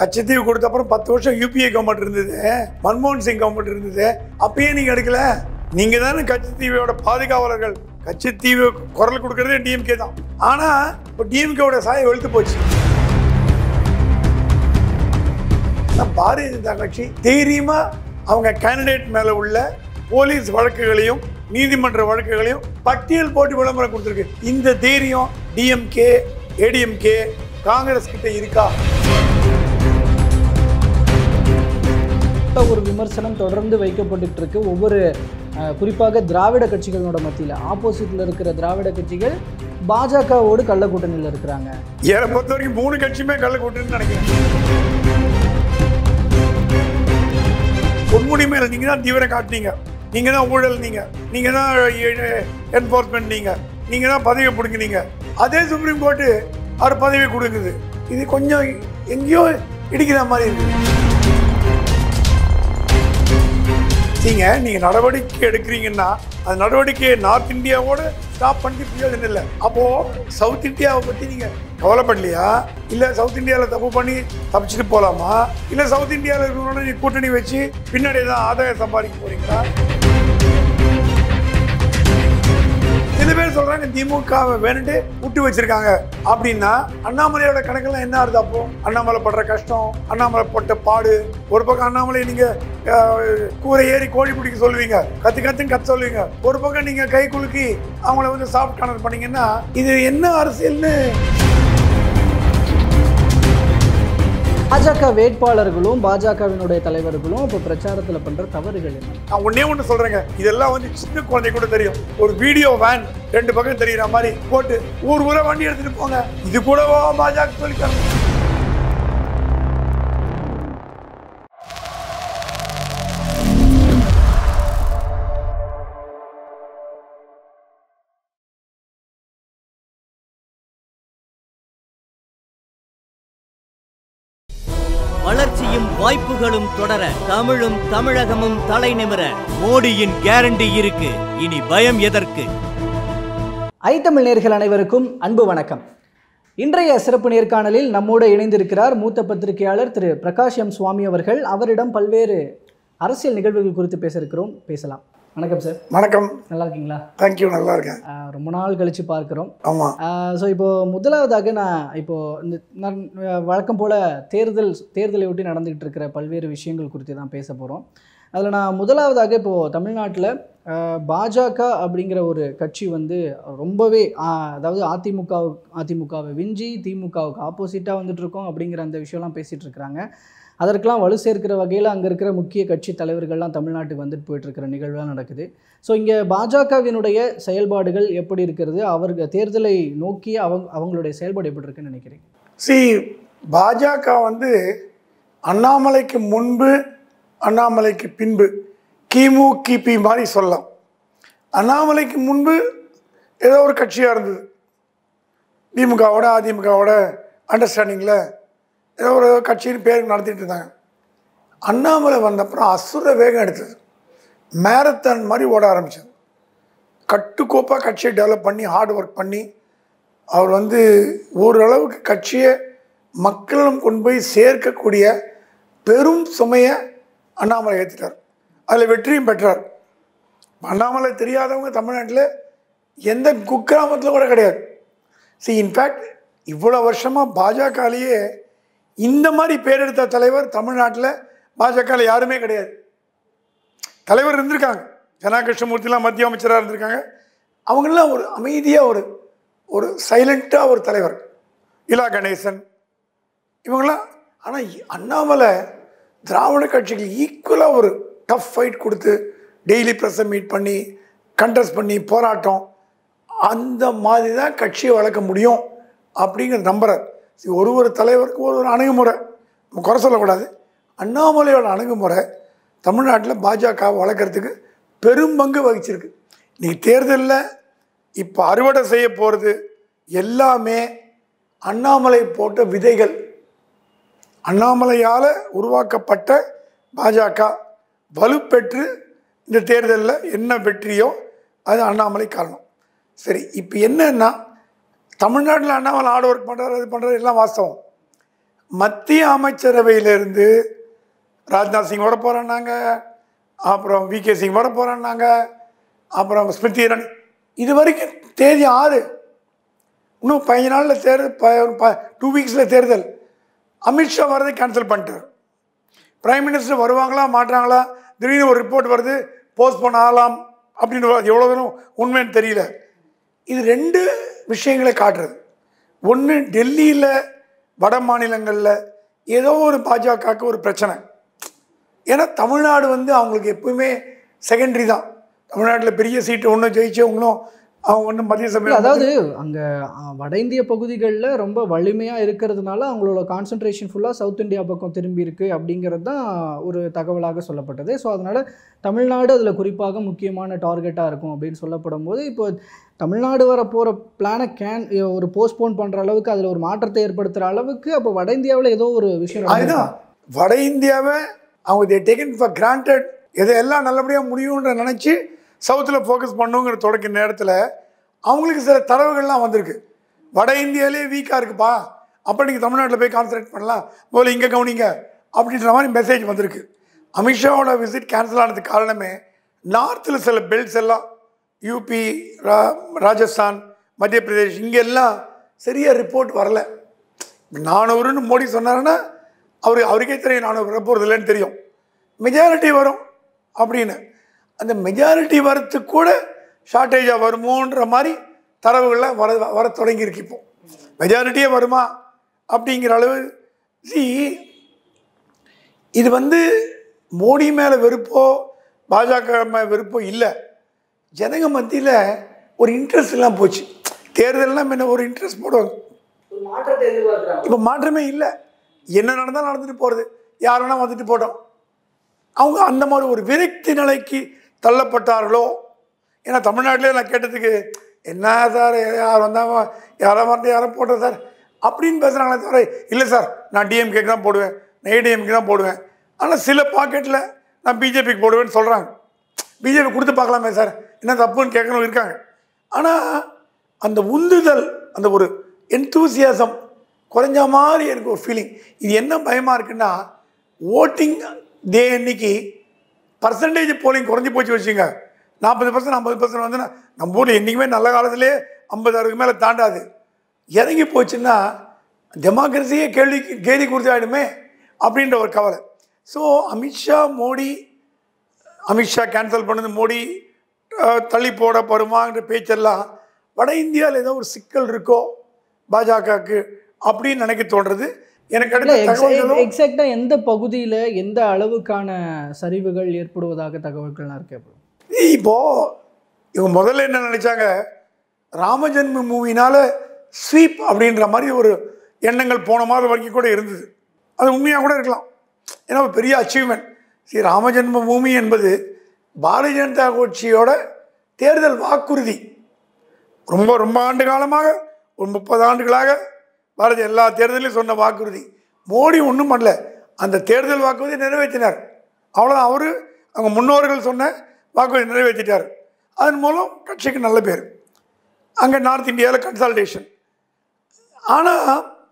கச்சத்தீவு கொடுத்த அப்புறம் பத்து வருஷம் யூபிஏ கவர்மெண்ட் இருந்தது மன்மோகன் சிங் கவர்மெண்ட் இருந்தது அப்பயே நீங்க எடுக்கல நீங்க தானே கச்சத்தீவோட பாதுகாவலர்கள் கச்சத்தீவு குரல் கொடுக்கறதே டிஎம்கே தான் ஆனா இப்போ டிஎம்கேவோட சாயம் வெளுத்து போச்சு ஆனா பாரதிய ஜனதா கட்சி தைரியமா அவங்க கேண்டிடேட் மேல உள்ள போலீஸ் வழக்குகளையும் நீதிமன்ற வழக்குகளையும் பட்டியல் போட்டு விளம்பரம் கொடுத்துருக்கு இந்த தைரியம் டிஎம்கே ஏடிஎம்கே காங்கிரஸ் கிட்ட இருக்கா ஒரு விமர்சனம் தொடர்ந்து வைக்கப்பட்டுட்டு இருக்கு ஒவ்வொரு அஹ், குறிப்பாக திராவிட கட்சிகளோட மத்தியில் ஆப்போசிட்ல இருக்கிற திராவிட கட்சிகள் பாஜகவோடு கள்ள கூட்டணியில் இருக்கிறாங்க என்னை பொறுத்த வரைக்கும் மூணு கட்சியுமே கள்ள கூட்டுன்னு நினைக்கிறேன் பொன்முடி மேல நீங்க தான் தீவிரம் காட்டினீங்க நீங்க தான் ஊழல் நீங்க நீங்க தான் என்போர்ஸ்மெண்ட் நீங்க நீங்க தான் பதவியை பிடிங்கினீங்க அதே சுப்ரீம் கோர்ட்டு அவர் பதவி கொடுக்குது இது கொஞ்சம் எங்கேயோ இடிக்கிற மாதிரி இருக்கு நீங்க நீங்க நடவடிக்கை எடுக்கிறீங்கன்னா அந்த நடவடிக்கையை நார்த் இந்தியாவோட ஸ்டாப் பண்ணி பிரயோஜனம் இல்லை அப்போ சவுத் இந்தியாவை பத்தி நீங்க கவலைப்படலையா இல்ல சவுத் இந்தியாவில் தப்பு பண்ணி தப்பிச்சுட்டு போலாமா இல்ல சவுத் இந்தியாவில் இருக்கிறவங்களோட நீ கூட்டணி வச்சு பின்னாடி தான் ஆதாயம் சம்பாதிக்க போறீங்களா சில பேர் சொல்றாங்க திமுகவை வேணுட்டு விட்டு வச்சிருக்காங்க அப்படின்னா அண்ணாமலையோட கணக்கெல்லாம் என்ன ஆகுது அப்போ அண்ணாமலை படுற கஷ்டம் அண்ணாமலை பட்ட பாடு ஒரு பக்கம் அண்ணாமலை நீங்க அஹ், கூரை ஏறி கோழி பிடிக்க சொல்லுவீங்க கத்து கத்துன்னு கத்த சொல்லுவீங்க ஒரு பக்கம் நீங்க கை குலுக்கி அவங்கள வந்து சாஃப்ட் கார்னர் பண்ணீங்கன்னா இது என்ன அரசியல்னு பாஜக வேட்பாளர்களும் பாஜகவினுடைய தலைவர்களும் இப்போ பிரச்சாரத்தில் பண்ற தவறுகள் என்ன நான் ஒண்ணே ஒன்று சொல்றேங்க இதெல்லாம் வந்து சின்ன குழந்தை கூட தெரியும் ஒரு வீடியோ வேன் ரெண்டு பக்கம் தெரியுற மாதிரி போட்டு ஊர் ஊரா வண்டி எடுத்துட்டு போங்க இது கூடவா பாஜக சொல்லிக்காங்க வளர்ச்சியும் வாய்ப்புகளும் தொடர தமிழும் தமிழகமும் தலைநிமிர மோடியின் கேரண்டி இருக்கு இனி பயம் எதற்கு ஐ தமிழ் நேர்கள் அனைவருக்கும் அன்பு வணக்கம் இன்றைய சிறப்பு நேர்காணலில் நம்மோடு இணைந்திருக்கிறார் மூத்த பத்திரிகையாளர் திரு பிரகாஷ் எம் சுவாமி அவர்கள் அவரிடம் பல்வேறு அரசியல் நிகழ்வுகள் குறித்து பேச இருக்கிறோம் பேசலாம் வணக்கம் சார் வணக்கம் நல்லா இருக்கீங்களா தேங்க்யூ நல்லா இருக்கேன் ஆஹ் ரொம்ப நாள் கழிச்சு பார்க்குறோம் ஆமா ஸோ இப்போ முதலாவதாக நான் இப்போ இந்த நான் அஹ் வழக்கம் போல் தேர்தல் தேர்தலை ஒட்டி நடந்துகிட்டு இருக்கிற பல்வேறு விஷயங்கள் குறித்து தான் பேச போகிறோம் அதில் நான் முதலாவதாக இப்போது தமிழ்நாட்டில் பாஜக அப்படிங்கிற ஒரு கட்சி வந்து ரொம்பவே ஆஹ், அதாவது அதிமுக அதிமுகவை விஞ்சி திமுகவுக்கு ஆப்போசிட்டாக வந்துட்டு இருக்கோம் அப்படிங்கிற அந்த விஷயம்லாம் பேசிகிட்டு இருக்கிறாங்க அதற்கெல்லாம் வலு சேர்க்கிற வகையில் அங்கே இருக்கிற முக்கிய கட்சி தலைவர்கள்லாம் தமிழ்நாட்டுக்கு வந்துட்டு போயிட்டு இருக்கிற நிகழ்வுலாம் நடக்குது ஸோ இங்கே பாஜகவினுடைய செயல்பாடுகள் எப்படி இருக்கிறது அவர்கள் தேர்தலை நோக்கி அவங்க அவங்களுடைய செயல்பாடு எப்படி இருக்குன்னு நினைக்கிறீங்க சி பாஜக வந்து அண்ணாமலைக்கு முன்பு அண்ணாமலைக்கு பின்பு கிமு கிபி மாதிரி சொல்லலாம் அண்ணாமலைக்கு முன்பு ஏதோ ஒரு கட்சியாக இருந்தது திமுகவோட அதிமுகவோட அண்டர்ஸ்டாண்டிங்கில் ஏதோ ஒரு கட்சின்னு பேருக்கு நடத்திட்டு இருந்தாங்க அண்ணாமலை வந்தப்புறம் அசுர வேகம் எடுத்தது மேரத்தான் மாதிரி ஓட ஆரம்பிச்சது கட்டுக்கோப்பாக கட்சியை டெவலப் பண்ணி ஹார்ட் ஒர்க் பண்ணி அவர் வந்து ஓரளவுக்கு கட்சியை மக்களிடம் கொண்டு போய் சேர்க்கக்கூடிய பெரும் சுமையை அண்ணாமலை ஏற்றிட்டார் அதில் வெற்றியும் பெற்றார் அண்ணாமலை தெரியாதவங்க தமிழ்நாட்டில் எந்த குக்கிராமத்தில் கூட கிடையாது see இன்ஃபேக்ட் இவ்வளோ வருஷமாக பாஜகலேயே இந்த மாதிரி பேர் எடுத்த தலைவர் தமிழ்நாட்டில் பாஜகவில் யாருமே கிடையாது தலைவர் இருந்திருக்காங்க ஜனா கிருஷ்ணமூர்த்திலாம் மத்திய அமைச்சராக இருந்திருக்காங்க அவங்கெல்லாம் ஒரு அமைதியாக ஒரு ஒரு சைலண்ட்டாக ஒரு தலைவர் இலா கணேசன் இவங்கெல்லாம் ஆனால் அண்ணாமலை திராவிட கட்சிக்கு ஈக்குவலாக ஒரு டஃப் ஃபைட் கொடுத்து டெய்லி ப்ரெஸ்ஸை மீட் பண்ணி கண்டெஸ்ட் பண்ணி போராட்டம் அந்த மாதிரி தான் கட்சியை வளர்க்க முடியும் அப்படிங்கிறது நம்புறார் சரி, ஒரு ஒரு தலைவருக்கு ஒரு ஒரு அணுகுமுறை நம்ம குறை சொல்லக்கூடாது அண்ணாமலையோட அணுகுமுறை தமிழ்நாட்டில் பாஜக வளர்க்குறதுக்கு பெரும் பங்கு வகிச்சிருக்கு இன்னைக்கு தேர்தலில் இப்போ அறுவடை செய்ய போகிறது எல்லாமே அண்ணாமலை போட்ட விதைகள் அண்ணாமலையால் உருவாக்கப்பட்ட பாஜக வலுப்பெற்று இந்த தேர்தலில் என்ன வெற்றியோ அது அண்ணாமலை காரணம் சரி இப்போ என்னன்னா தமிழ்நாட்டில் அண்ணாமலை ஹார்ட் ஒர்க் பண்ணுறாரு அது பண்ணுறாரு எல்லாம் வாஸ்தவம் மத்திய அமைச்சரவையிலிருந்து ராஜ்நாத் சிங் வர போகிறேன்னாங்க அப்புறம் வி கே சிங் வர போகிறேன்னாங்க அப்புறம் ஸ்மிருதி இரானி இது வரைக்கும் தேதி ஆறு இன்னும் பதினஞ்சு நாளில் தேர்தல் டூ வீக்ஸில் தேர்தல் அமித்ஷா வரதை கேன்சல் பண்ணிட்டார் பிரைம் மினிஸ்டர் வருவாங்களா மாட்டாங்களா திடீர்னு ஒரு ரிப்போர்ட் வருது போஸ்ட்போன் ஆகலாம் அப்படின்னு வ- அது எவ்வளோ தூரம் உண்மைன்னு தெரியல இது ரெண்டு விஷயங்களை காட்டுறது ஒன்று டெல்லியில் வட மாநிலங்களில் ஏதோ ஒரு பாஜகவுக்கு ஒரு பிரச்சனை ஏன்னா தமிழ்நாடு வந்து அவங்களுக்கு எப்பவுமே செகண்டரி தான் தமிழ்நாட்டில் பெரிய சீட்டு ஒன்றும் ஜெயிச்சவங்களும் அவங்க ஒன்றும் மத்திய இல்ல, சபை அதாவது அங்க அ, வட இந்திய பகுதிகளில் ரொம்ப வலிமையா இருக்கிறதுனால அவங்களோட கான்சென்ட்ரேஷன் ஃபுல்லா சவுத் இந்தியா பக்கம் திரும்பி இருக்கு அப்படிங்கிறது தான் ஒரு தகவலாக சொல்லப்பட்டது ஸோ அதனால தமிழ்நாடு அதுல குறிப்பாக முக்கியமான டார்கெட்டா இருக்கும் அப்படின்னு சொல்லப்படும் போது இப்போ தமிழ்நாடு வர போற பிளானை கேன் ஒரு போஸ்ட்போன் பண்ற அளவுக்கு அதுல ஒரு மாற்றத்தை ஏற்படுத்துற அளவுக்கு அப்போ வட இந்தியாவில் ஏதோ ஒரு விஷயம் நடந்திருக்கு. அதுதான் வட இந்தியாவை அவங்க தே டேக்கன் ஃபார் கிராண்டட் எதையெல்லாம் நல்லபடியாக முடியும்ன்ற நினச்சி சவுத்தில் ஃபோக்கஸ் பண்ணுங்கிற தொடக்க நேரத்தில் அவங்களுக்கு சில தரவுகள்லாம் வந்திருக்கு வட இந்தியாவிலே வீக்காக இருக்குப்பா அப்போ நீங்கள் தமிழ்நாட்டில் போய் கான்சன்ட்ரேட் பண்ணலாம் முதல்ல இங்கே கவனிங்க அப்படின்ற மாதிரி மெசேஜ் வந்திருக்கு அமித்ஷாவோட விசிட் கேன்சல் ஆனதுக்கு காரணமே நார்த்தில் சில பெல்ட்ஸ் எல்லாம் யூபி ரா ராஜஸ்தான் மத்திய பிரதேஷ் இங்கே எல்லாம் சரியாக ரிப்போர்ட் வரல நானூறுன்னு மோடி சொன்னாருன்னா அவர் அவருக்கே தெரியும் நானூறு வரப்போகிறது இல்லைன்னு தெரியும் மெஜாரிட்டி வரும் அப்படின்னு அந்த மெஜாரிட்டி வரத்துக்கு கூட ஷார்ட்டேஜாக வருமோன்ற மாதிரி தரவுகள்லாம் வர வர தொடங்கியிருக்கு இப்போ மெஜாரிட்டியே வருமா அப்படிங்கிற அளவு see இது வந்து மோடி மேலே வெறுப்போ பாஜக மேலே வெறுப்போ இல்லை ஜனங்க மத்தியில் ஒரு இன்ட்ரெஸ்ட் எல்லாம் போச்சு தேர்தல்லாம் என்ன ஒரு இன்ட்ரெஸ்ட் போடுவாங்க இப்போ மாற்றமே இல்லை என்ன நடந்தாலும் நடந்துட்டு போகிறது யாருன்னா வந்துட்டு போட்டோம் அவங்க அந்த மாதிரி ஒரு விரக்தி நிலைக்கு தள்ளப்பட்டார்களோ ஏன்னா தமிழ்நாட்டிலே நான் கேட்டதுக்கு என்ன சார் யார் வந்தால் யாரோ வந்து யாரோ போட்டோம் சார் அப்படின்னு பேசுகிறாங்களே தவிர இல்லை சார் நான் டிஎம்கேக்கு தான் போடுவேன் நான் ஏடிஎம்கே தான் போடுவேன் ஆனால் சில பாக்கெட்டில் நான் பிஜேபிக்கு போடுவேன்னு சொல்கிறாங்க பிஜேபி கொடுத்து பார்க்கலாமே சார் என்ன தப்புன்னு கேட்கணும் இருக்காங்க ஆனால் அந்த உந்துதல் அந்த ஒரு என்தூசியாசம் குறைஞ்ச மாதிரி எனக்கு ஒரு ஃபீலிங் இது என்ன பயமாக இருக்குன்னா ஓட்டிங் டே அன்னைக்கு பர்சன்டேஜ் போலிங் குறைஞ்சி போச்சு வச்சுங்க நாற்பது பர்சன்ட் ஐம்பது பர்சன்ட் வந்து நம்ம ஊரில் என்றைக்குமே நல்ல காலத்திலே ஐம்பது அறுபது மேலே தாண்டாது இறங்கி போச்சுன்னா டெமோக்ரஸியே கேள்வி கேலி குறித்தாயிடுமே அப்படின்ற ஒரு கவலை ஸோ அமித்ஷா மோடி அமித்ஷா கேன்சல் பண்ணது மோடி அஹ், தள்ளி போட பருமாங்கிற பேச்செல்லாம் வட இந்தியாவில் ஏதோ ஒரு சிக்கல் இருக்கோ பாஜகவுக்கு அப்படின்னு நினைக்க தோன்றது எனக்கு இல்ல அடுத்த தகவல்களும் எக்ஸாக்டா எந்த பகுதியில எந்த அளவுக்கான சரிவுகள் ஏற்படுவதாக தகவல்கள்லாம் இருக்கு அப்போ இப்போ இவங்க முதல்ல என்ன நினைச்சாங்க ராமஜென்ம மூவினால ஸ்வீப் அப்படின்ற மாதிரி ஒரு எண்ணங்கள் போன மாதம் வரைக்கும் கூட இருந்தது அது உண்மையாக கூட இருக்கலாம் ஏன்னா ஒரு பெரிய அச்சீவ்மெண்ட் ஸ்ரீ ராமஜென்ம பூமி என்பது பாரதிய ஜனதா கட்சியோட தேர்தல் வாக்குறுதி ரொம்ப ரொம்ப ஆண்டு காலமாக ஒரு முப்பது ஆண்டுகளாக பாரதிய எல்லா தேர்தலையும் சொன்ன வாக்குறுதி மோடி ஒன்றும் பண்ணல அந்த தேர்தல் வாக்குறுதியை நிறைவேற்றினார் அவ்வளோதான் அவர் அவங்க முன்னோர்கள் சொன்ன வாக்குறுதி நிறைவேற்றிட்டார் அதன் மூலம் கட்சிக்கு நல்ல பேர் அங்கே நார்த் இந்தியாவில் கன்சால்டேஷன் ஆனால்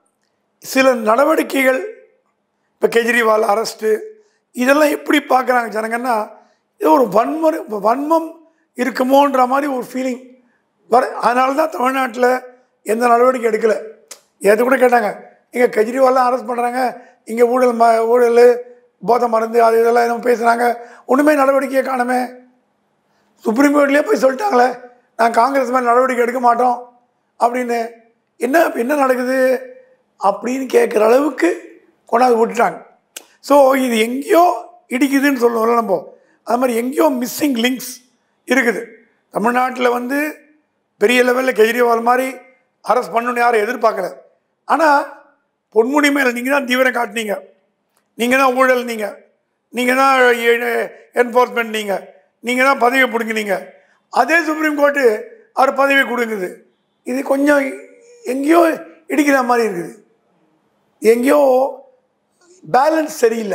சில நடவடிக்கைகள் இப்போ கெஜ்ரிவால் அரெஸ்ட்டு இதெல்லாம் எப்படி பார்க்குறாங்க ஜனங்கன்னா இது ஒரு வன்முறை வன்மம் இருக்குமோன்ற மாதிரி ஒரு ஃபீலிங் வர அதனால தான் தமிழ்நாட்டில் எந்த நடவடிக்கை எடுக்கலை ஏற்று கூட கேட்டாங்க இங்கே கெஜ்ரிவால்லாம் அரெஸ்ட் பண்ணுறாங்க இங்கே ஊழல் ம ஊழல் போதை மருந்து அது இதெல்லாம் எதுவும் பேசுகிறாங்க ஒன்றுமே நடவடிக்கையை காணுமே சுப்ரீம் கோர்ட்லேயே போய் சொல்லிட்டாங்களே நான் காங்கிரஸ் மேலே நடவடிக்கை எடுக்க மாட்டோம் அப்படின்னு என்ன இப்ப என்ன நடக்குது அப்படின்னு கேட்குற அளவுக்கு கொண்டாந்து விட்டுட்டாங்க ஸோ இது எங்கேயோ இடிக்குதுன்னு சொல்லுவோம்ல நம்ம அது மாதிரி எங்கேயோ மிஸ்ஸிங் லிங்க்ஸ் இருக்குது தமிழ்நாட்டில் வந்து பெரிய லெவலில் கெஜ்ரிவால் மாதிரி அரெஸ்ட் பண்ணணும்னு யாரும் எதிர்பார்க்கல ஆனால் பொன்முடி மேலே நீங்கள் தான் தீவிரம் காட்டினீங்க நீங்கள் தான் ஊழல் நீங்கள் நீங்கள் தான் என்ஃபோர்ஸ்மெண்ட் நீங்கள் நீங்கள் தான் பதவி பிடுங்கினீங்க அதே சுப்ரீம் கோர்ட்டு அவர் பதவி கொடுங்குது இது கொஞ்சம் எங்கேயோ இடிக்கிற மாதிரி இருக்குது எங்கேயோ பேலன்ஸ் சரியில்லை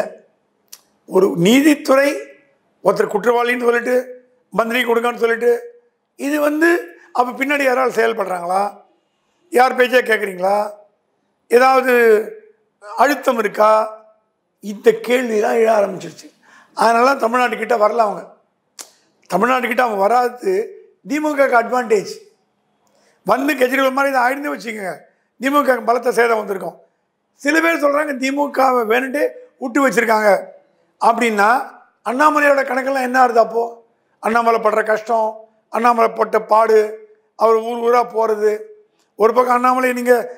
ஒரு நீதித்துறை ஒருத்தர் குற்றவாளின்னு சொல்லிட்டு மந்திரி கொடுங்கன்னு சொல்லிட்டு இது வந்து அப்போ பின்னாடி யாராவது செயல்படுறாங்களா யார் பேச்சே கேட்குறீங்களா ஏதாவது அழுத்தம் இருக்கா இந்த கேள்விலாம் எழ ஆரம்பிச்சிருச்சு அதனால தமிழ்நாட்டுக்கிட்ட வரல அவங்க தமிழ்நாட்டுக்கிட்ட அவங்க வராது திமுகக்கு அட்வான்டேஜ் வந்து கெஜ்ரிவால் மாதிரி இதை ஆயிருந்து வச்சுக்கோங்க திமுக க்கு பலத்த சேதம் வந்திருக்கும் சில பேர் சொல்கிறாங்க திமுகவை வேணுட்டு விட்டு வச்சுருக்காங்க அப்படின்னா அண்ணாமலையோட கணக்கெல்லாம் என்ன ஆகுது அப்போது அண்ணாமலை படுற கஷ்டம் அண்ணாமலை பட்ட பாடு அவர் ஊர் ஊராக போகிறது ஒரு பக்கம் அண்ணாமலை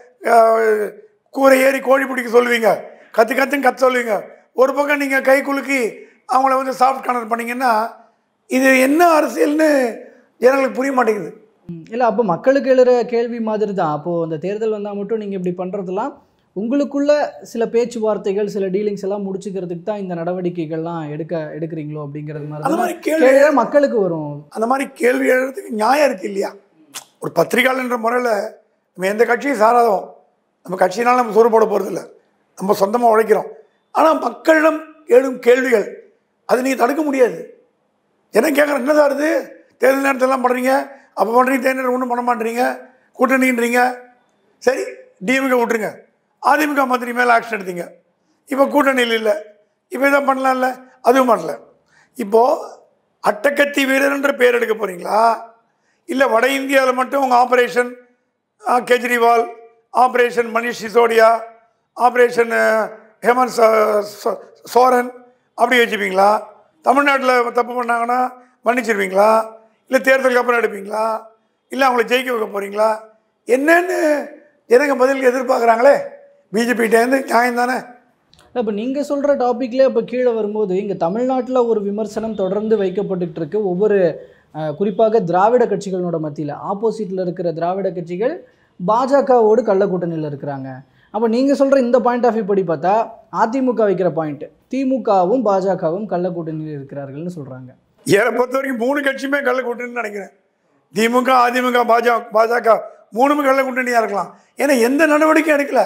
நீங்கள் கூரை ஏறி கோழி பிடிக்க சொல்லுவீங்க கற்று கற்றுன்னு கற்று சொல்லுவீங்க ஒரு பக்கம் நீங்கள் கை குலுக்கி அவங்கள வந்து சாஃப்ட் கார்னர் பண்ணீங்கன்னா இது என்ன அரசியல்னு ஜனங்களுக்கு புரிய மாட்டேங்குது இல்லை அப்போ மக்களுக்கு எழுற கேள்வி மாதிரி தான் அப்போது அந்த தேர்தல் வந்தால் மட்டும் நீங்கள் இப்படி பண்ணுறதெல்லாம் உங்களுக்குள்ள சில பேச்சுவார்த்தைகள் சில டீலிங்ஸ் எல்லாம் முடிச்சுக்கிறதுக்கு தான் இந்த நடவடிக்கைகள்லாம் எடுக்க எடுக்கிறீங்களோ அப்படிங்கிறது அந்த மாதிரி மாதிரி தான் கேள்வி கேள்வி மக்களுக்கு வரும் அந்த மாதிரி கேள்வி எழுறதுக்கு நியாயம் இருக்கு இல்லையா ஒரு பத்திரிகையாளன்ற முறையில் நம்ம எந்த கட்சியும் சாராதோம் நம்ம கட்சியினால நம்ம சோறு போட போகிறதில்ல நம்ம சொந்தமாக உழைக்கிறோம் ஆனால் மக்களிடம் எழும் கேள்விகள் அதை நீங்கள் தடுக்க முடியாது என்ன கேட்குறேன் என்ன சார் இது தேர்தல் நேரத்தெல்லாம் பண்ணுறீங்க அப்போ பண்ணுறீங்க தேர்தல் ஒன்றும் பண்ண மாட்டீங்க கூட்டணின்றீங்க சரி டிஎம்கே விட்டுருங்க அதிமுக மந்திரி மேலே ஆக்ஷன் எடுத்தீங்க இப்போ கூட்டணியில் இல்லை இப்போ இதை பண்ணலாம்ல அதுவும் பண்ணல இப்போது அட்டக்கத்தி வீரர்ன்ற பேர் எடுக்க போகிறீங்களா இல்லை வட இந்தியாவில் மட்டும் உங்கள் operation Kejriwal operation Manish Sisodia operation Hemant சோ- சோ- சோரன் அப்படி வச்சுப்பீங்களா தமிழ்நாட்டில் தப்பு பண்ணாங்கன்னா மன்னிச்சிருவீங்களா இல்லை தேர்தலுக்கு அப்புறம் எடுப்பீங்களா இல்லை அவங்கள ஜெயிக்க வைக்க போகிறீங்களா என்னன்னு ஜனங்க பதிலுக்கு எதிர்பார்க்குறாங்களே பிஜேபிகிட்டேருந்து நியாயம் தானே இப்போ நீங்கள் சொல்கிற டாப்பிக்லேயே இப்போ கீழே வரும்போது இங்கே தமிழ்நாட்டில் ஒரு விமர்சனம் தொடர்ந்து வைக்கப்பட்டுட்டு இருக்கு ஒவ்வொரு அஹ், குறிப்பாக திராவிட கட்சிகளோட மத்தியில் ஆப்போசிட்டில் இருக்கிற திராவிட கட்சிகள் பாஜகவோடு கள்ள கூட்டணியில் இருக்கிறாங்க அப்போ நீங்கள் சொல்கிற இந்த பாயிண்ட் ஆஃப் வியூ படி பார்த்தா அதிமுக வைக்கிற பாயிண்ட் திமுகவும் பாஜகவும் கள்ள கூட்டணியில் இருக்கிறார்கள்னு சொல்கிறாங்க என்னை பொறுத்த வரைக்கும் மூணு கட்சியுமே கள்ள கூட்டணின்னு நினைக்கிறேன் திமுக அதிமுக பாஜக பாஜக மூணுமே கள்ள கூட்டணியாக இருக்கலாம் ஏன்னா எந்த நடவடிக்கையும் எடுக்கல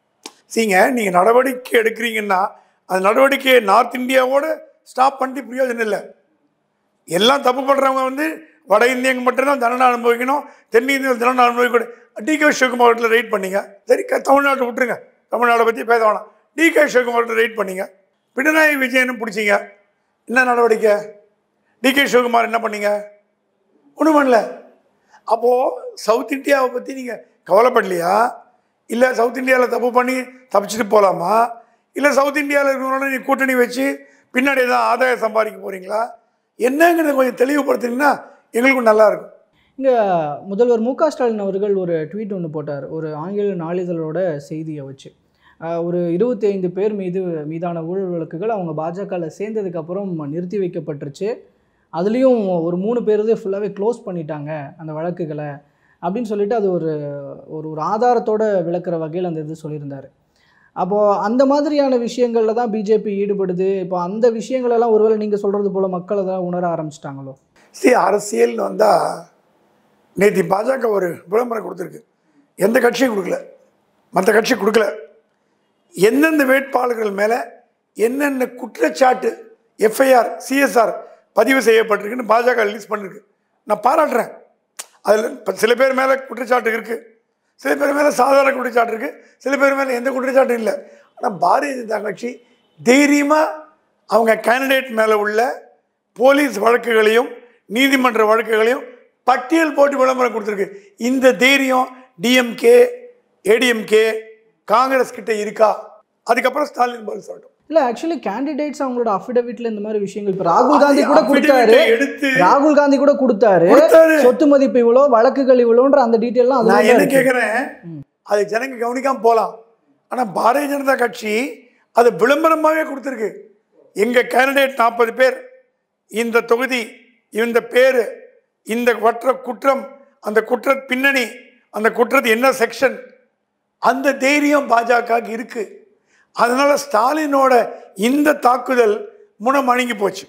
சீங்க நீங்கள் நடவடிக்கை எடுக்கிறீங்கன்னா அந்த நடவடிக்கையை நார்த் இந்தியாவோட ஸ்டாப் பண்ணிட்டு பிரயோஜனம் இல்லை எல்லாம் தப்பு பண்ணுறவங்க வந்து வட இந்தியங்க மட்டும்தான் தண்டனை அனுபவிக்கணும் தென்னிந்திய தண்டனை அனுபவிக்கணும் டி கே சிவகுமார்கிட்ட ரைட் பண்ணீங்க சரி க- தமிழ்நாட்டை விட்டுருங்க தமிழ்நாட்டை பற்றி பேச வேணாம் டி கே சிவகுமார்கிட்ட ரைட் பண்ணீங்க பினராயி விஜயனும் பிடிச்சிங்க என்ன நடவடிக்கை டி கே சிவகுமார் என்ன பண்ணீங்க ஒன்றும் பண்ணல அப்போது சவுத் இந்தியாவை பற்றி நீங்கள் கவலைப்படலையா இல்லை சவுத் இந்தியாவில் தப்பு பண்ணி தப்பிச்சுட்டு போகலாமா இல்லை சவுத் இந்தியாவில் இருக்கிறவங்களோட நீ கூட்டணி வச்சு பின்னாடி தான் ஆதாயம் சம்பாதிக்க போகிறீங்களா என்னங்கிறத கொஞ்சம் தெளிவுபடுத்தினீங்கன்னா எங்களுக்கும் நல்லா இருக்கும் இங்கே முதல்வர் மு க ஸ்டாலின் அவர்கள் ஒரு ட்வீட் ஒன்று போட்டார் ஒரு ஆங்கில நாளிதழோட செய்தியை வச்சு ஆஹ் ஒரு இருபத்தி ஐந்து பேர் மீது மீதான ஊழல் வழக்குகள் அவங்க பாஜகவில் சேர்ந்ததுக்கப்புறம் நிறுத்தி வைக்கப்பட்டுருச்சு அதுலேயும் ஒரு மூணு பேர் ஃபுல்லாகவே க்ளோஸ் பண்ணிட்டாங்க அந்த வழக்குகளை அப்படின்னு சொல்லிட்டு அது ஒரு ஒரு ஒரு ஆதாரத்தோட விளக்குற வகையில் அந்த இது சொல்லியிருந்தார் அப்போது அந்த மாதிரியான விஷயங்களில் தான் பிஜேபி ஈடுபடுது இப்போ அந்த விஷயங்களெல்லாம் ஒருவேளை நீங்கள் சொல்கிறது போல் மக்கள் அதை உணர ஆரம்பிச்சிட்டாங்களோ சரி அரசியல்னு வந்தால் நேற்று பாஜக ஒரு விளம்பரம் கொடுத்துருக்கு எந்த கட்சியும் கொடுக்கல மற்ற கட்சி கொடுக்கல எந்தெந்த வேட்பாளர்கள் மேலே என்னென்ன குற்றச்சாட்டு எஃப்ஐஆர் சிஎஸ்ஆர் பதிவு செய்யப்பட்டிருக்குன்னு பாஜக ரிலீஸ் பண்ணிருக்கு நான் பாராட்டுறேன் அதில் இப்போ சில பேர் மேலே குற்றச்சாட்டு இருக்குது சில பேர் மேலே சாதாரண குற்றச்சாட்டு இருக்குது சில பேர் மேலே எந்த குற்றச்சாட்டும் இல்லை ஆனால் பாரதிய ஜனதா கட்சி தைரியமாக அவங்க கேண்டிடேட் மேலே உள்ள போலீஸ் வழக்குகளையும் நீதிமன்ற வழக்குகளையும் பட்டியல் போட்டு விளம்பரம் கொடுத்துருக்கு இந்த தைரியம் டிஎம்கே ஏடிஎம்கே காங்கிரஸ் கிட்ட இருக்கா அதுக்கப்புறம் ஸ்டாலின் பதில் சொல்லட்டும் இல்ல ஆக்சுவலி கேண்டிடேட்ஸ் அவங்களோட அஃபிடவிட்ல இந்த மாதிரி விஷயங்கள் இப்ப ராகுல் காந்தி கூட அது கொடுத்தாரு affidavit எடுத்து ராகுல் காந்தி கூட கொடுத்தாரு கொடுத்தாரு. சொத்து மதிப்பு இவ்வளோ வழக்குகள் இவ்வளோன்ற அந்த டீட்டெயிலாம் நான் அதுல என்ன இருக்கு. கேட்குறேன் அது ஜனங்க கவனிக்காம போகலாம் ஆனால் பாரதிய ஜனதா கட்சி அது விளம்பரமாகவே கொடுத்துருக்கு எங்கள் கேண்டிடேட் நாற்பது பேர் இந்த தொகுதி இந்த பேர் இந்த வற்ற குற்றம் அந்த குற்ற பின்னணி அந்த குற்றது என்ன செக்ஷன் அந்த தைரியம் பாஜகவுக்கு இருக்கு அதனால ஸ்டாலினோட இந்த தாக்குதல் முனம் அணுகி போச்சு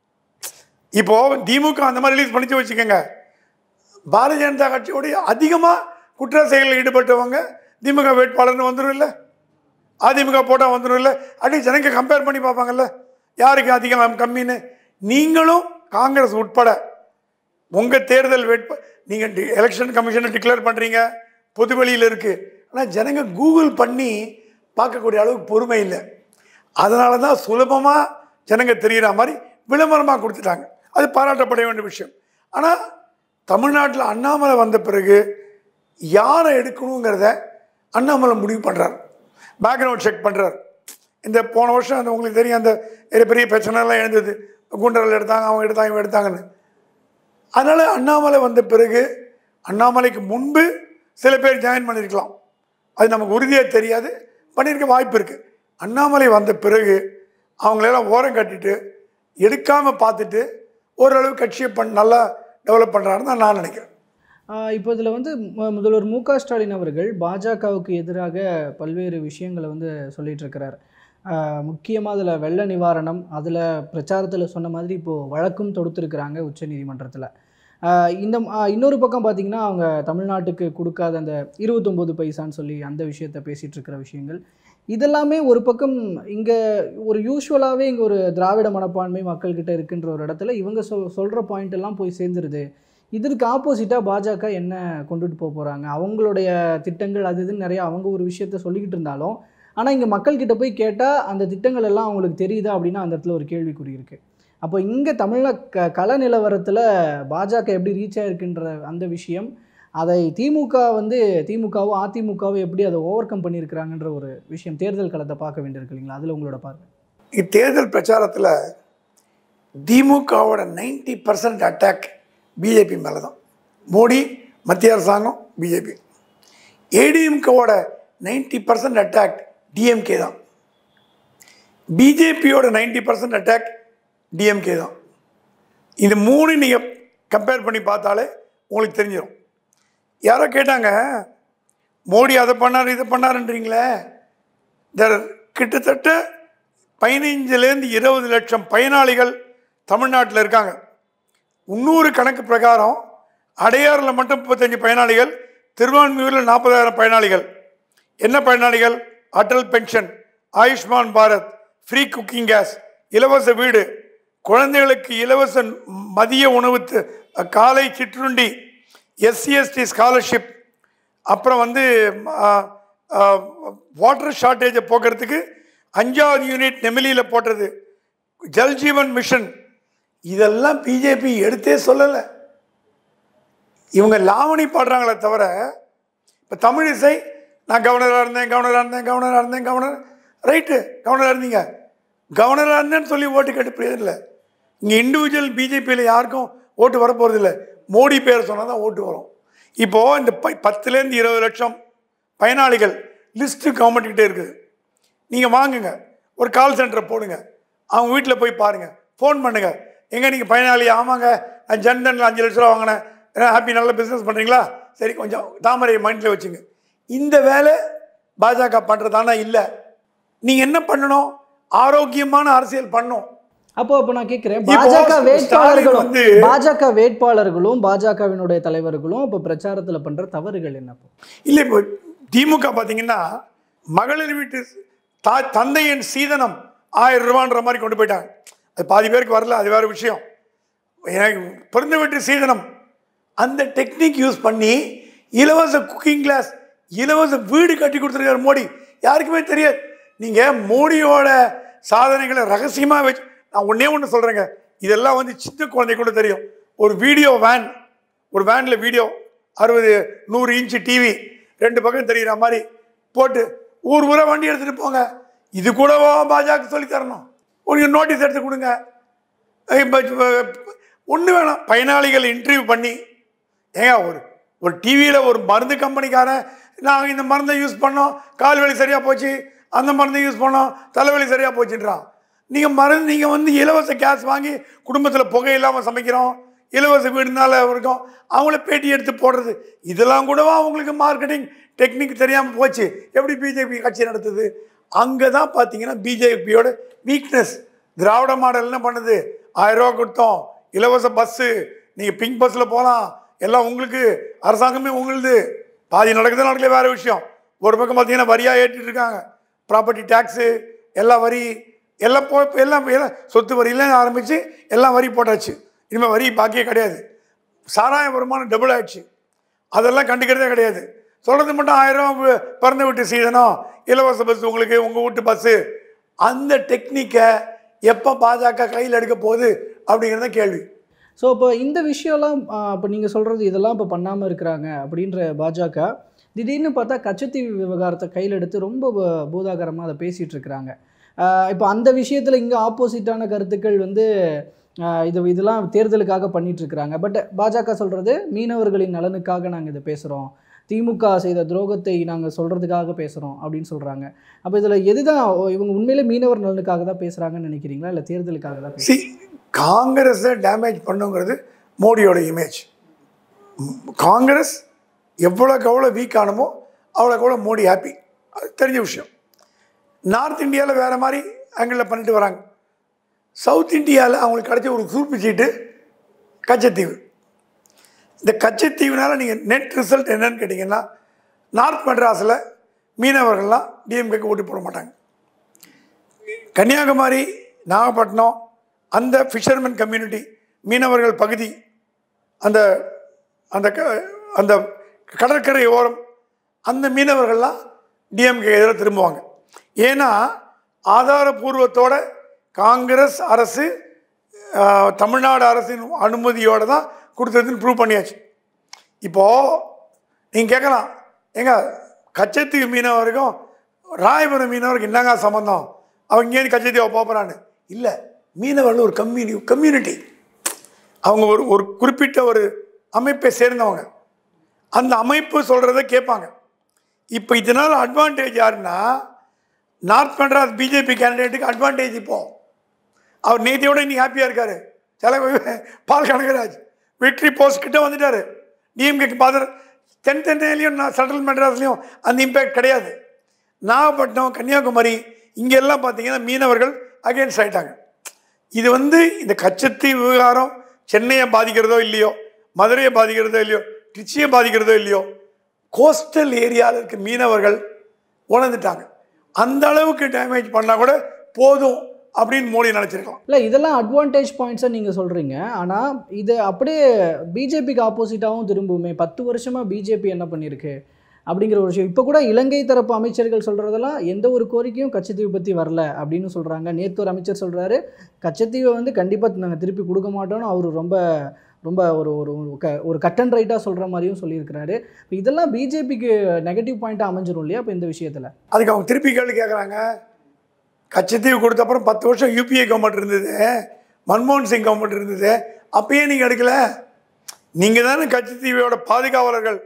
இப்போ திமுக அந்த மாதிரி ரிலீஸ் பண்ணிச்சு வச்சுக்கோங்க பாரதிய ஜனதா கட்சியோடைய அதிகமாக குற்ற செயலில் ஈடுபட்டவங்க திமுக வேட்பாளர்னு வந்துடும் இல்லை அதிமுக போட்டால் வந்துடும் இல்லை அப்படி ஜனங்க கம்பேர் பண்ணி பார்ப்பாங்கல்ல யாருக்கு அதிகம் கம்மின்னு நீங்களும் காங்கிரஸ் உட்பட உங்கள் தேர்தல் வேட்ப நீங்கள் எலெக்ஷன் கமிஷனை டிக்ளேர் பண்ணுறீங்க பொது வெளியில் இருக்குது ஆனால் ஜனங்க கூகுள் பண்ணி பார்க்கக்கூடிய அளவுக்கு பொறுமை இல்லை அதனால தான் சுலபமாக ஜனங்க தெரிகிற மாதிரி விளம்பரமாக கொடுத்துட்டாங்க அது பாராட்டப்பட வேண்டிய விஷயம் ஆனால் தமிழ்நாட்டில் அண்ணாமலை வந்த பிறகு யாரை எடுக்கணுங்கிறத அண்ணாமலை முடிவு பண்ணுறார் பேக்ரவுண்ட் செக் பண்ணுறார் இந்த போன வருஷம் அந்த உங்களுக்கு தெரியும் அந்த பெரிய பெரிய பிரச்சனைலாம் எழுந்தது குண்டர்கள் எடுத்தாங்க அவங்க எடுத்தாங்க இவங்க எடுத்தாங்கன்னு அதனால் அண்ணாமலை வந்த பிறகு அண்ணாமலைக்கு முன்பு சில பேர் ஜாயின் பண்ணியிருக்கலாம் அது நமக்கு உறுதியாக தெரியாது பண்ணியிருக்க வாய்ப்பு இருக்குது அண்ணாமலை வந்த பிறகு அவங்களெல்லாம் ஓரம் கட்டிட்டு எடுக்காமல் பார்த்துட்டு ஓரளவு கட்சியை பண் நல்லா டெவலப் பண்ணுறாருன்னு தான் நான் நினைக்கிறேன் ஆஹ் இப்போ இதில் வந்து மு- முதல்வர் மு க ஸ்டாலின் அவர்கள் பாஜகவுக்கு எதிராக பல்வேறு விஷயங்களை வந்து சொல்லிட்டு இருக்கிறார் முக்கியமாக அதில் வெள்ள நிவாரணம் அதில் பிரச்சாரத்தில் சொன்ன மாதிரி இப்போது வழக்கும் தொடுத்துருக்குறாங்க உச்சநீதிமன்றத்தில் ஆஹ் இந்த ஆஹ் இன்னொரு பக்கம் பார்த்தீங்கன்னா அவங்க தமிழ்நாட்டுக்கு கொடுக்காத அந்த இருபத்தொம்போது பைசான்னு சொல்லி அந்த விஷயத்தை பேசிகிட்டு இருக்கிற விஷயங்கள் இதெல்லாமே ஒரு பக்கம் இங்கே ஒரு யூஸ்வலாகவே இங்கே ஒரு திராவிட மனப்பான்மை மக்கள்கிட்ட இருக்குன்ற ஒரு இடத்துல இவங்க சொல் சொல்கிற பாயிண்ட் எல்லாம் போய் சேர்ந்துருது இதற்கு ஆப்போசிட்டாக பாஜக என்ன கொண்டுட்டு போக போகிறாங்க அவங்களுடைய திட்டங்கள் அது இதுன்னு நிறைய அவங்க ஒரு விஷயத்த சொல்லிக்கிட்டு இருந்தாலும் ஆனால் இங்கே மக்கள்கிட்ட போய் கேட்டால் அந்த திட்டங்கள் எல்லாம் அவங்களுக்கு தெரியுதா அப்படின்னா அந்த இடத்துல ஒரு கேள்விக்குறி இருக்குது அப்போ இங்கே தமிழ்நா க கள நிலவரத்தில் பாஜக எப்படி ரீச் ஆயிருக்குன்ற அந்த விஷயம் அதை திமுக வந்து திமுகவோ அதிமுகவோ எப்படி அதை ஓவர் கம் பண்ணியிருக்கிறாங்கன்ற ஒரு விஷயம் தேர்தல் களத்தை பார்க்க வேண்டியிருக்கு இல்லைங்களா அதில் உங்களோட பார்வை இத்தேர்தல் பிரச்சாரத்தில் திமுகவோட நைன்டி பர்சன்ட் அட்டாக் பிஜேபி மேலே தான் மோடி மத்திய அரசாங்கம் பிஜேபி ஏடிஎம்கேவோட நைன்டி பர்சன்ட் அட்டாக் டிஎம்கே தான் பிஜேபியோட நைன்டி பர்சன்ட் அட்டாக் டிஎம்கே தான் இது மூணு நீங்கள் கம்பேர் பண்ணி பார்த்தாலே உங்களுக்கு தெரிஞ்சிடும் யாரோ கேட்டாங்க மோடி அதை பண்ணார் இதை பண்ணாருன்றீங்களே there கிட்டத்தட்ட பதினைஞ்சுலேருந்து இருபது லட்சம் பயனாளிகள் தமிழ்நாட்டில் இருக்காங்க இன்னொரு கணக்கு பிரகாரம் அடையாறில் மட்டும் முப்பத்தஞ்சு பயனாளிகள் திருவான்மியூரில் நாற்பதாயிரம் பயனாளிகள் என்ன பயனாளிகள் Atal pension Ayushman Bharat free cooking gas இலவச வீடு குழந்தைகளுக்கு இலவச மதிய உணவு தி- காலை சிற்றுண்டி எஸ்சிஎஸ்டி ஸ்காலர்ஷிப் அப்புறம் வந்து வாட்டர் ஷார்ட்டேஜை போக்குறதுக்கு அஞ்சாவது யூனிட் நெமிலியில் போட்டது ஜல் ஜீவன் மிஷன் இதெல்லாம் பிஜேபி எடுத்தே சொல்லலை இவங்க லாவணி பாடுறாங்களே தவிர இப்போ தமிழ் இசை நான் கவர்னராக இருந்தேன் கவர்னராக இருந்தேன் கவர்னராக இருந்தேன் கவர்னர் ரைட்டு கவர்னராக இருந்தீங்க கவர்னராக இருந்தேன்னு சொல்லி ஓட்டு கேட்டு பிரயோஜனம் இல்லை இங்கே இண்டிவிஜுவல் பிஜேபியில் யாருக்கும் ஓட்டு வரப்போகிறது இல்லை மோடி பேர் சொன்னால் தான் ஓட்டு வரும் இப்போது இந்த ப பத்துலேருந்து இருபது லட்சம் பயனாளிகள் லிஸ்ட்டு கவர்மெண்ட்கிட்டே இருக்குது நீங்கள் வாங்குங்க ஒரு கால் சென்டரை போடுங்க அவங்க வீட்டில் போய் பாருங்கள் ஃபோன் பண்ணுங்க எங்கே நீங்கள் பயனாளி ஆமாங்க நான் ஜன்தனில் அஞ்சு லட்ச ரூபா வாங்கினேன் ஏன்னா ஹாப்பி நல்ல பிஸ்னஸ் பண்ணுறீங்களா சரி கொஞ்சம் தாமரை மைண்டில் வச்சுங்க இந்த வேலை பாஜக பண்ணுறதானா இல்லை நீங்கள் என்ன பண்ணணும் ஆரோக்கியமான அரசியல் பண்ணணும் அப்போ அப்போ நான் கேட்குறேன் இப்போ பாஜக ஸ்டாலின் வேட்பாளர்களும் வந்து- பாஜக வேட்பாளர்களும் பாஜகவினுடைய தலைவர்களும் இப்போ பிரச்சாரத்தில் பண்ற தவறுகள் என்ன அப்போ? இல்லை இப்போ திமுக பார்த்தீங்கன்னா மகளிர் வீட்டு தா தந்தையின் சீதனம் ஆயிரம் ரூபான்ற மாதிரி கொண்டு போயிட்டாங்க அது பாதி பேருக்கு வரல அது வேறு விஷயம் எனக்கு பிறந்த வீட்டு சீதனம் அந்த டெக்னிக் யூஸ் பண்ணி இலவச குக்கிங் கிளாஸ் இலவச வீடு கட்டி கொடுத்துருக்காரு மோடி யாருக்குமே தெரியாது நீங்கள் மோடியோட சாதனைகளை ரகசியமாக வச்சு நான் ஒன்றே ஒன்று சொல்கிறேங்க இதெல்லாம் வந்து சின்ன குழந்தை கூட தெரியும் ஒரு வீடியோ வேன் ஒரு வேனில் வீடியோ அறுபது நூறு இன்ச்சு டிவி ரெண்டு பக்கம் தெரிகிற மாதிரி போட்டு ஊர் ஊரா வண்டி எடுத்துகிட்டு போங்க இது கூடவா பாஜக சொல்லி தரணும் ஒரு நோட்டீஸ் எடுத்து கொடுங்க ஒன்று வேணாம் பயனாளிகள் இன்டர்வியூ பண்ணி ஏங்க ஒரு ஒரு டிவியில் ஒரு மருந்து கம்பெனிக்காரன் நாங்கள் இந்த மருந்தை யூஸ் பண்ணோம் கால் வலி சரியாக போச்சு அந்த மருந்தை யூஸ் பண்ணோம் தலைவலி சரியாக போச்சுன்றான் நீங்கள் மருந்து நீங்கள் வந்து இலவச கேஸ் வாங்கி குடும்பத்தில் புகை இல்லாமல் சமைக்கிறோம் இலவச வீடுனால இருக்கும் அவங்கள பேட்டி எடுத்து போடுறது இதெல்லாம் கூடவா அவங்களுக்கு மார்க்கெட்டிங் டெக்னிக் தெரியாமல் போச்சு எப்படி பிஜேபி கட்சி நடத்துது அங்கே தான் பார்த்தீங்கன்னா பிஜேபியோட வீக்னஸ் திராவிட மாடல் என்ன பண்ணுது ஆயிரம் ரூபா கொடுத்தோம் இலவச பஸ்ஸு நீங்கள் பிங்க் பஸ்ஸில் போகலாம் எல்லாம் உங்களுக்கு அரசாங்கமே உங்களுது பாதி நடக்குது நடக்கல வேறு விஷயம் ஒரு பக்கம் பார்த்தீங்கன்னா வரியாக ஏற்றிட்டு இருக்காங்க ப்ராப்பர்ட்டி டேக்ஸு எல்லா வரி எல்லாம் போ எல்லாம் எல்லாம் சொத்து வரியில ஆரம்பித்து எல்லாம் வரி போட்டாச்சு இனிமேல் வரி பாக்கியே கிடையாது சாராய வருமானம் டபுள் ஆயிடுச்சு அதெல்லாம் கண்டுக்கிறதே கிடையாது சொல்கிறது மட்டும் ஆயிரம் ரூபா பிறந்த வீட்டு சீதனம் இலவச பஸ் உங்களுக்கு உங்கள் வீட்டு பஸ்ஸு அந்த டெக்னிக்கை எப்போ பாஜக கையில் எடுக்க போகுது அப்படிங்கிறத கேள்வி ஸோ இப்போ இந்த விஷயம்லாம் இப்போ நீங்கள் சொல்கிறது இதெல்லாம் இப்போ பண்ணாமல் இருக்கிறாங்க அப்படின்ற பாஜக திடீர்னு பார்த்தா கச்சத்தீவு விவகாரத்தை கையில் எடுத்து ரொம்ப பூ- பூதாகரமாக அதை பேசிகிட்டு இருக்கிறாங்க இப்போ அந்த விஷயத்தில் இங்கே ஆப்போசிட்டான கருத்துக்கள் வந்து ஆஹ் இது இதெல்லாம் தேர்தலுக்காக பண்ணிட்டு இருக்கிறாங்க பட் பாஜக சொல்கிறது மீனவர்களின் நலனுக்காக நாங்கள் இதை பேசுகிறோம் திமுக செய்த துரோகத்தை நாங்கள் சொல்கிறதுக்காக பேசுகிறோம் அப்படின்னு சொல்கிறாங்க அப்போ இதில் எதுதான் ஓ, இவங்க உண்மையிலே மீனவர் நலனுக்காக தான் பேசுகிறாங்கன்னு நினைக்கிறீங்களா இல்லை தேர்தலுக்காக தான் பேசுகிறாங்க சி காங்கிரஸை டேமேஜ் பண்ணுங்கிறது மோடியோட இமேஜ் காங்கிரஸ் எவ்வளோக்கு எவ்வளோ வீக் ஆனமோ அவ்வளோக்கு எவ்வளோ மோடி ஹாப்பி அது தெரிஞ்ச விஷயம் நார்த் இந்தியாவில் வேறு மாதிரி ஆங்கிளில் பண்ணிட்டு வராங்க சவுத் இந்தியாவில் அவங்களுக்கு கிடைச்ச ஒரு சூப்பு சீட்டு கச்சத்தீவு இந்த கச்சத்தீவுனால நீங்கள் நெட் ரிசல்ட் என்னன்னு கேட்டிங்கன்னா நார்த் மெட்ராஸில் மீனவர்கள்லாம் டிஎம்கேக்கு ஓட்டு போட மாட்டாங்க கன்னியாகுமரி நாகப்பட்டினம் அந்த ஃபிஷர்மேன் கம்யூனிட்டி மீனவர்கள் பகுதி அந்த அந்த க அந்த கடற்கரை ஓரம் அந்த மீனவர்கள்லாம் டிஎம்கே எதிராக திரும்புவாங்க ஏன்னா ஆதாரபூர்வத்தோட காங்கிரஸ் அரசு ஆஹ், தமிழ்நாடு அரசின் அனுமதியோடு தான் கொடுத்ததுன்னு ப்ரூவ் பண்ணியாச்சு இப்போது நீங்கள் கேட்கலாம் ஏங்க கச்சத்தீவு மீனவருக்கும் ராயபுரம் மீனவருக்கு என்னங்க சம்மந்தம் அவங்க ஏன் கச்சத்தீவை போகிறான்னு இல்லை மீனவர்கள் ஒரு கம்யூனி கம்யூனிட்டி அவங்க ஒரு ஒரு குறிப்பிட்ட ஒரு அமைப்பை சேர்ந்தவங்க அந்த அமைப்பு சொல்கிறத கேட்பாங்க இப்போ இதனால் அட்வான்டேஜ் யாருன்னா நார்த் மெட்ராஸ் பிஜேபி கேண்டிடேட்டுக்கு அட்வான்டேஜ் இப்போ அவர் நேத்தியோட இன்னைக்கு ஹாப்பியாக இருக்காரு சில பால் கனகராஜ் விக்ட்ரி போஸ்ட் கிட்ட வந்துட்டாரு டிஎம்கேக்கு பாதர் தென் தென்னையிலையும் நான் சென்ட்ரல் மெட்ராஸ்லையும் அந்த இம்பேக்ட் கிடையாது நாகப்பட்டினம் கன்னியாகுமரி இங்கெல்லாம் பார்த்தீங்கன்னா மீனவர்கள் அகேன்ஸ்ட் ஆயிட்டாங்க இது வந்து இந்த கச்சத்தீவு விவகாரம் சென்னையை பாதிக்கிறதோ இல்லையோ மதுரையை பாதிக்கிறதோ இல்லையோ திருச்சியை பாதிக்கிறதோ இல்லையோ கோஸ்டல் ஏரியாவில் இருக்க மீனவர்கள் உணர்ந்துட்டாங்க அந்த அளவுக்கு டேமேஜ் பண்ணால் கூட போதும் அப்படின்னு மோடி நினச்சிருக்கலாம் இல்லை இதெல்லாம் அட்வான்டேஜ் பாயிண்ட்ஸை நீங்கள் சொல்கிறீங்க ஆனால் இது அப்படியே பிஜேபிக்கு ஆப்போசிட்டாகவும் திரும்புமே பத்து வருஷமாக பிஜேபி என்ன பண்ணியிருக்கு அப்படிங்கிற ஒரு விஷயம் இப்போ கூட இலங்கை தரப்பு அமைச்சர்கள் சொல்கிறதெல்லாம் எந்த ஒரு கோரிக்கையும் கச்சத்தீவு பற்றி வரல அப்படின்னு சொல்கிறாங்க நேற்று ஒரு அமைச்சர் சொல்கிறாரு கச்சத்தீவை வந்து கண்டிப்பாக நாங்கள் திருப்பி கொடுக்க மாட்டோம்னு அவர் ரொம்ப ரொம்ப ஒரு ஒரு ஒரு க ஒரு கட் அண்ட் ரைட்டாக சொல்கிற மாதிரியும் சொல்லியிருக்கிறாரு இப்போ இதெல்லாம் பிஜேபிக்கு நெகட்டிவ் பாயிண்ட்டாக அமைஞ்சிரும் இல்லையா இப்போ இந்த விஷயத்தில் அதுக்கு அவங்க திருப்பி கேள்வி கேட்குறாங்க கச்சத்தீவு கொடுத்த அப்புறம் பத்து வருஷம் யூபிஏ கவர்மெண்ட் இருந்தது மன்மோகன் சிங் கவர்மெண்ட் இருந்தது அப்பயே நீங்கள் எடுக்கல நீங்கள் தானே கச்சத்தீவோட பாதுகாவலர்கள்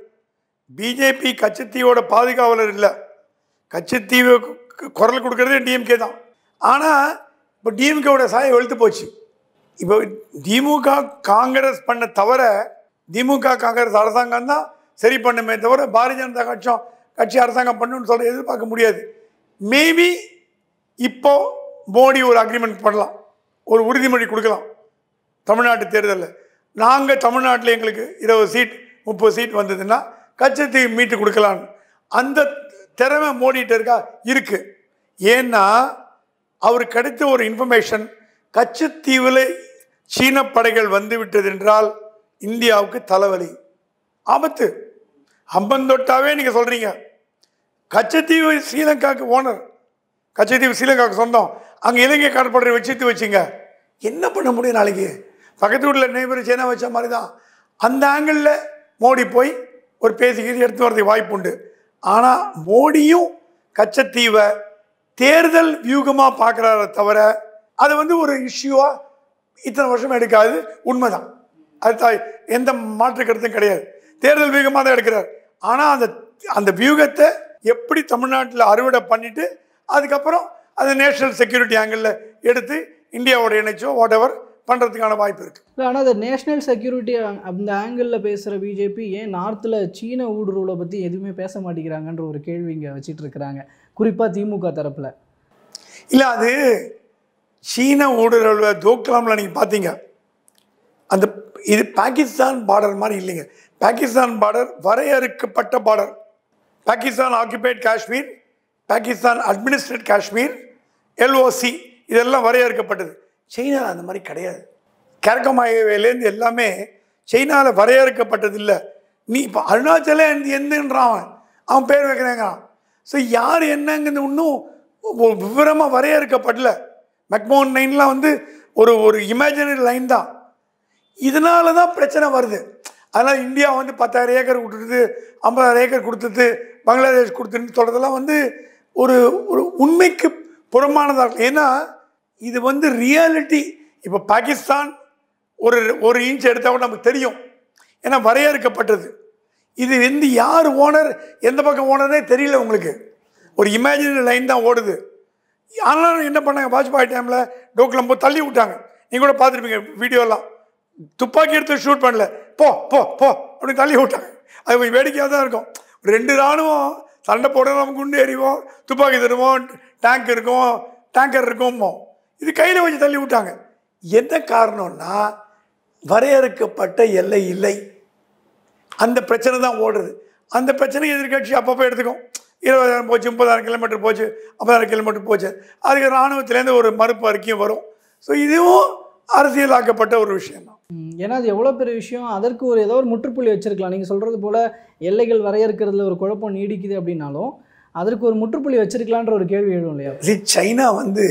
பிஜேபி கச்சத்தீவோட பாதுகாவலர் இல்லை கச்சத்தீவு கு- குரல் கொடுக்கறதே டிஎம்கே தான் ஆனால் இப்போ டிஎம்கேவோட சாயம் வெளுத்து போச்சு இப்போ திமுக காங்கிரஸ் பண்ண தவிர திமுக காங்கிரஸ் அரசாங்கம் தான் சரி பண்ணுமே தவிர பாரதிய ஜனதா கட்சம் கட்சி அரசாங்கம் பண்ணுன்னு சொல்ல எதிர்பார்க்க முடியாது மேபி இப்போ மோடி ஒரு அக்ரிமெண்ட் பண்ணலாம் ஒரு உறுதிமொழி கொடுக்கலாம் தமிழ்நாட்டு தேர்தலில் நாங்கள் தமிழ்நாட்டில் எங்களுக்கு இருபது சீட் முப்பது சீட் வந்ததுன்னா கச்சத்தீவு மீட்டு கொடுக்கலான்னு அந்த திறமை மோடிட்டு இருக்கா இருக்கு ஏன்னா அவருக்கு கிடைத்த ஒரு இன்ஃபர்மேஷன் கச்சத்தீவில் சீன படைகள் வந்து விட்டது என்றால் இந்தியாவுக்கு தலைவலி ஆபத்து அம்பந்தொட்டாவே நீங்கள் சொல்கிறீங்க கச்சத்தீவு ஸ்ரீலங்காவுக்கு ஓனர் கச்சத்தீவு ஸ்ரீலங்காவுக்கு சொந்தம் அங்கே இலங்கை கடற்படை வச்சுட்டு வச்சுங்க என்ன பண்ண முடியும் நாளைக்கு பக்கத்து வீட்டில் நெய்பர் சீனா வச்ச மாதிரி தான் அந்த ஆங்கிளில் மோடி போய் ஒரு பேசிக்கிட்டு எடுத்து வரதுக்கு வாய்ப்பு உண்டு ஆனால் மோடியும் கச்சத்தீவை தேர்தல் வியூகமாக பார்க்குறார தவிர அது வந்து ஒரு இஷ்யூவாக இத்தனை வருஷம் எடுக்காது உண்மைதான் அது த- எந்த மாற்று கருத்தும் கிடையாது தேர்தல் வியூகமாக தான் எடுக்கிறார் ஆனால் அந்த அந்த வியூகத்தை எப்படி தமிழ்நாட்டில் அறுவடை பண்ணிட்டு அதுக்கப்புறம் அது நேஷனல் செக்யூரிட்டி ஆங்கிளில் எடுத்து இந்தியாவோட இணைச்சோ வாட் எவர் பண்ணுறதுக்கான வாய்ப்பு இருக்குது இல்லை ஆனால் அது நேஷனல் செக்யூரிட்டி அந்த ஆங்கிளில் பேசுகிற பிஜேபி ஏன் நார்த்தில் சீன ஊடுருவலை பற்றி எதுவுமே பேச மாட்டேங்கிறாங்கன்ற ஒரு கேள்வி இங்கே வச்சிட்டு இருக்கிறாங்க குறிப்பாக திமுக தரப்பில் இல்லை அது சீன ஊடுருவ தோக்கலாமில் நீங்கள் பார்த்தீங்க அந்த இது பாகிஸ்தான் பார்டர் மாதிரி இல்லைங்க பாகிஸ்தான் பார்டர் வரையறுக்கப்பட்ட border Pakistan occupied Kashmir Pakistan administrate Kashmir LOC இதெல்லாம் வரையறுக்கப்பட்டது சைனாவில் அந்த மாதிரி கிடையாது கேரக்கமாயவேலேருந்து எல்லாமே சைனாவில் வரையறுக்கப்பட்டது இல்லை நீ இப்போ அருணாச்சலே எந்த எந்தன்றான் அவன் அவன் பேர் வைக்கிறாங்க ஸோ யார் என்னங்கிறது இன்னும் ஒரு விவரமாக வரையறுக்கப்படல மெக்மோன் லைன்லாம் வந்து ஒரு ஒரு இமேஜினரி லைன் தான் இதனால தான் பிரச்சனை வருது அதனால் இந்தியா வந்து பத்தாயிரம் ஏக்கர் கொடுத்துட்டு ஐம்பதாயிரம் ஏக்கர் கொடுத்துட்டு பங்களாதேஷ் கொடுத்துன்னு சொல்கிறதெல்லாம் வந்து ஒரு ஒரு உண்மைக்கு புறமானதாக இருக்கும் ஏன்னா இது வந்து ரியாலிட்டி இப்போ பாகிஸ்தான் ஒரு ஒரு இன்ச் எடுத்தால் கூட நமக்கு தெரியும் ஏன்னா வரையறுக்கப்பட்டது இது வந்து யார் ஓனர் எந்த பக்கம் ஓனர்னே தெரியல உங்களுக்கு ஒரு இமேஜினரி லைன் தான் ஓடுது ஆனாலும் என்ன பண்ணாங்க வாஜ்பாய் டைமில் டோக்கில் போய் தள்ளி விட்டாங்க நீங்கள் கூட பார்த்துருப்பீங்க வீடியோலாம் துப்பாக்கி எடுத்து ஷூட் பண்ணல போ போ போ அப்படின்னு தள்ளி விட்டாங்க அது கொஞ்சம் வேடிக்கையாக தான் இருக்கும் ரெண்டு ராணுவம் சண்டை போட நம்ம குண்டு எறிவோம் துப்பாக்கி தருவோம் டேங்க் இருக்கும் டேங்கர் இருக்குமோ இது கையில் வச்சு தள்ளி விட்டாங்க என்ன காரணம்னா வரையறுக்கப்பட்ட எல்லை இல்லை அந்த பிரச்சனை தான் ஓடுறது அந்த பிரச்சனை எதிர்க்கட்சி அப்பப்போ எடுத்துக்கும் இருபதாயிரம் போச்சு முப்பதாயிரம் கிலோமீட்டர் போச்சு ஐம்பதாயிரம் கிலோமீட்டர் போச்சு அதுக்கு இராணுவத்திலேருந்து ஒரு மறுப்பு அறிக்கையும் வரும் ஸோ இதுவும் அரசியலாக்கப்பட்ட ஒரு விஷயம் தான் ம், ஏன்னா அது எவ்வளோ பெரிய விஷயம் அதற்கு ஒரு ஏதோ ஒரு முற்றுப்புள்ளி வச்சிருக்கலாம் நீங்கள் சொல்கிறது போல் எல்லைகள் வரையறுக்கிறதுல ஒரு குழப்பம் நீடிக்குது அப்படின்னாலும் அதற்கு ஒரு முற்றுப்புள்ளி வச்சிருக்கலான்ற ஒரு கேள்வி எழும் இல்லையா See, சைனா வந்து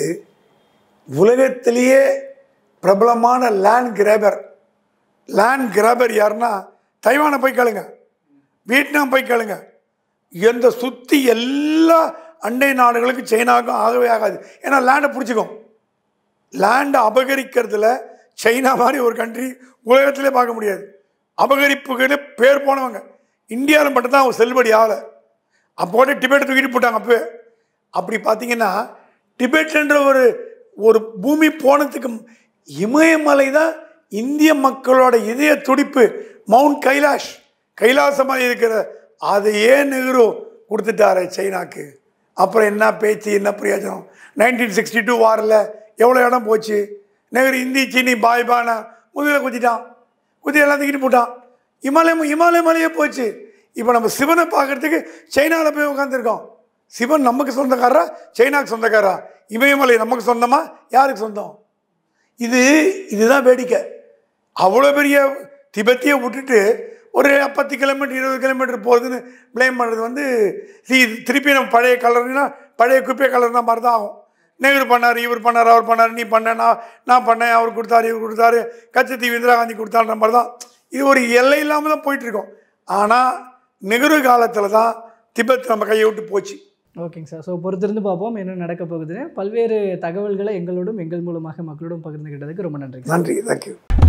உலகத்திலேயே பிரபலமான லேண்ட் கிராபர் லேண்ட் கிராபர் யாருன்னா தைவானை போய் கேளுங்க வியட்நாம் போய் கேளுங்க எந்த சுற்றி எல்லா அண்டை நாடுகளுக்கு சைனாவுக்கும் ஆகவே ஆகாது ஏன்னா லேண்டை பிடிச்சிக்கும் லேண்டை அபகரிக்கிறதுல சைனா மாதிரி ஒரு கண்ட்ரி உலகத்திலே பார்க்க முடியாது அபகரிப்புக்கு பேர் போனவங்க இந்தியாவில் மட்டும்தான் அவங்க செல்லுபடி ஆகலை அப்போட டிபெட்டை தூக்கிட்டு போட்டாங்க அப்போவே அப்படி பார்த்தீங்கன்னா டிபெட்ன்ற ஒரு ஒரு பூமி போனதுக்கு இமயமலை தான் இந்திய மக்களோட இதய துடிப்பு மவுண்ட் கைலாஷ் கைலாசமாக இருக்கிற அதையே நெஹ்ரு கொடுத்துட்டாரு சைனாக்கு அப்புறம் என்ன பேச்சு என்ன பிரயோஜனம் நைன்டீன் சிக்ஸ்டி டூ வாரில் எவ்வளோ இடம் போச்சு நெஹ்ரு இந்தி சீனி பாய் பானா முதுகில் குத்திட்டான் குத்தி எல்லாம் தூக்கிட்டு போட்டான் இமாலயம் இமாலய மலையே போச்சு இப்போ நம்ம சிவனை பார்க்கறதுக்கு சைனாவில் போய் உட்காந்துருக்கோம் சிவன் நமக்கு சொந்தக்காரரா சைனாக்கு சொந்தக்காரா இமயமலை நமக்கு சொந்தமா யாருக்கு சொந்தம் இது இதுதான் வேடிக்கை அவ்வளோ பெரிய திபெத்தியை விட்டுட்டு ஒரு பத்து கிலோமீட்டர் இருபது கிலோமீட்டர் போகுதுன்னு ப்ளேம் பண்ணுறது வந்து see, இது திருப்பி நம்ம பழைய கலர்னா பழைய குப்பை கலர்னா மாதிரி தான் ஆகும் நேரு பண்ணார் இவர் பண்ணார் அவர் பண்ணார் நீ பண்ண நான் நான் பண்ணேன் அவர் கொடுத்தாரு இவர் கொடுத்தாரு கச்சத்தீவு இந்திரா காந்தி கொடுத்தான்ற மாதிரி தான் இது ஒரு எல்லை இல்லாமல் தான் போயிட்டுருக்கோம் ஆனால் நெஹ்ரு காலத்தில் தான் திபெத் நம்ம கையை விட்டு போச்சு ஓகேங்க சார் ஸோ பொறுத்திருந்து பார்ப்போம் என்ன நடக்க போகுதுன்னு பல்வேறு தகவல்களை எங்களோடும் எங்கள் மூலமாக மக்களோடும் பகிர்ந்துகிட்டதுக்கு ரொம்ப நன்றி நன்றி தேங்க்யூ